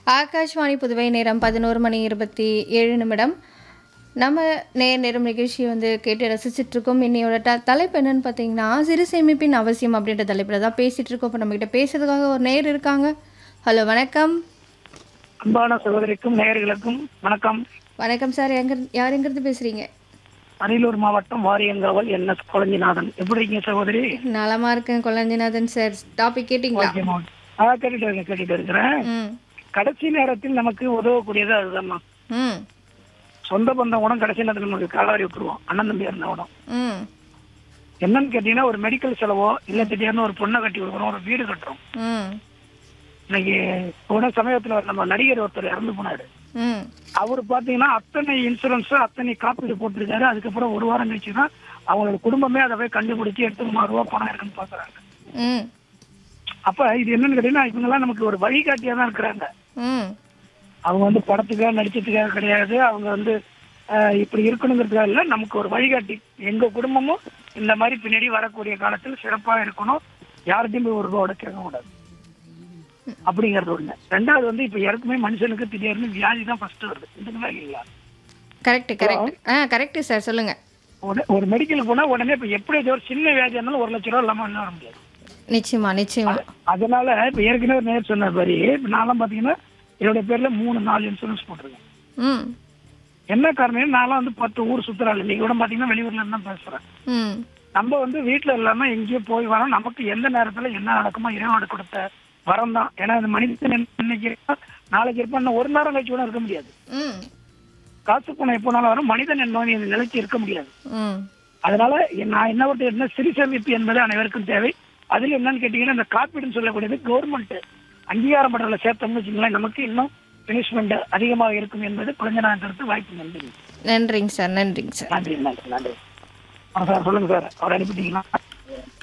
ஆகாஷ்வாணி புதுவை நேரம் பதினோரு மணி இருபத்தி ஏழு நிமிடம் நம்ம நேர் நேரம் நிகழ்ச்சியை வந்து கேட்டு ரசிச்சுட்டு இருக்கோம் இன்னையோட ட தலைப்பு என்னன்னு பார்த்தீங்கன்னா சிறு சேமிப்பின் அவசியம் அப்படின்ற தலைப்பில் தான் பேசிகிட்டு இருக்கோம் இப்போ நம்மக்கிட்ட பேசுறதுக்காக ஒரு நேர் இருக்காங்க ஹலோ வணக்கம் அன்பான சகோதரிக்கும் நேயர்களுக்கும் வணக்கம் வணக்கம் சார் எங்க யார் எங்கிறது பேசுகிறீங்க அரியலூர் மாவட்டம் வாரியங்காவல் என் எஸ் குழஞ்சிநாதன் எப்படி இருக்கீங்க சகோதரி நலமாக இருக்கேன் கொலஞ்சிநாதன் சார் டாபிக் கேட்டிங்களா ஓகேம்மா. ஆ கேட்டுட்டு இருக்கேன் கேட்டுட்டு இருக்கிறேன் ம் கடைசி நேரத்தில் நமக்கு உதவக்கூடியது அதுதான்மா ம் சொந்த பந்தம் கூட கடைசி நேரத்தில் நமக்கு காலாரி விட்டுருவோம் அண்ணன் தம்பி இருந்தா கூட ம் என்னன்னு கேட்டீங்கன்னா ஒரு மெடிக்கல் செலவோ இல்ல திடீர்னு ஒரு பொண்ணை கட்டி கொடுக்குறோம் ஒரு வீடு கட்டுறோம் ம் இன்னைக்கு போன சமயத்துல நம்ம நடிகர் ஒருத்தர் இறந்து போனாரு ம் அவர் பாத்தீங்கன்னா அத்தனை இன்சூரன்ஸ் அத்தனை காப்பீடு போட்டிருக்காரு அதுக்கப்புறம் ஒரு வாரம் கழிச்சு தான் அவங்களோட குடும்பமே அதை போய் கண்டுபிடிச்சு எட்டு மூணு ரூபா பணம் இருக்குன்னு பாக்குறாங்க ம் அப்ப இது என்னன்னு கேட்டீங்கன்னா இவங்க எல்லாம் நமக்கு ஒரு வழிகாட்டியா தான் இருக்கிறாங்க ம் அவங்க வந்து படத்துக்காக நடிச்சதுக்காக கிடையாது அவங்க வந்து அஹ், இப்படி இருக்கணுங்கிறதுக்காக இல்ல நமக்கு ஒரு வழிகாட்டி எங்க குடும்பமும் இந்த மாதிரி பின்னாடி வரக்கூடிய காலத்தில் சிறப்பா இருக்கணும் யார்கிட்டயும் போய் ஒரு ரூபாவோட கேட்க கூடாது அப்படிங்கறது ஒண்ணு ரெண்டாவது வந்து இப்ப யாருக்குமே மனுஷனுக்கு திடீர்னு வியாதி தான் ஃபர்ஸ்ட் வருது இதுக்குதான் இல்லைங்களா கரெக்ட் கரெக்ட் ஆ கரெக்டு சார் சொல்லுங்கள் உடனே- ஒரு மெடிக்கல் போனா உடனே இப்ப எப்படி ஏதோ ஒரு சின்ன வியாதி இருந்தாலும் ஒரு லட்ச ரூபா இல்லாம இன்னும் வர முடியாது நிச்சயமா நிச்சயமா அதனால இப்ப ஏற்கனவே ஒரு நேர் சொன்ன மாதிரி இப்ப நான்லாம் பாத்தீங்கன்னா என்னோட பேர்ல மூணு நாலு இன்சூரன்ஸ் போட்டிருக்கேன் ம் என்ன காரணம் நான்லாம் வந்து பத்து ஊர் சுத்துறாள் நீங்க கூட பாத்தீங்கன்னா வெளியூர்ல இருந்து தான் பேசுறேன் ம் நம்ம வந்து வீட்டுல இல்லாம எங்கேயோ போய் வரோம் நமக்கு எந்த நேரத்துல என்ன நடக்குமோ இறைவன் கொடுத்த வரம் தான் ஏன்னா இந்த மனிதன் இன்னைக்கு இருக்கா, நாளைக்கு இருப்பான் இன்னும் ஒரு நேரம் கழிச்சு கூட இருக்க முடியாது ம் காசு பணம் எப்போனாலும் வரும் மனிதன் என்பவன் இந்த நிலைச்சு இருக்க முடியாது ம் அதனால நான் என்ன ஒரு என்ன சிறு சேமிப்பு என்பது அனைவருக்கும் தேவை அதுல என்னன்னு கேட்டீங்கன்னா இந்த காப்பீடுன்னு சொல்லக்கூடியது கவர்மெண்ட் அங்கீகாரம் பண்றதுல சேர்த்தோம்னு வச்சுங்களேன் நமக்கு இன்னும் பினிஷ்மெண்ட் அதிகமாக இருக்கும் என்பது குழந்தை நான் கருத்து வாய்ப்பு நன்றி நன்றிங்க சார் நன்றிங்க சார் நன்றி நன்றி நன்றி ஆ, சார் சொல்லுங்க சார் அவர் அனுப்பிட்டீங்களா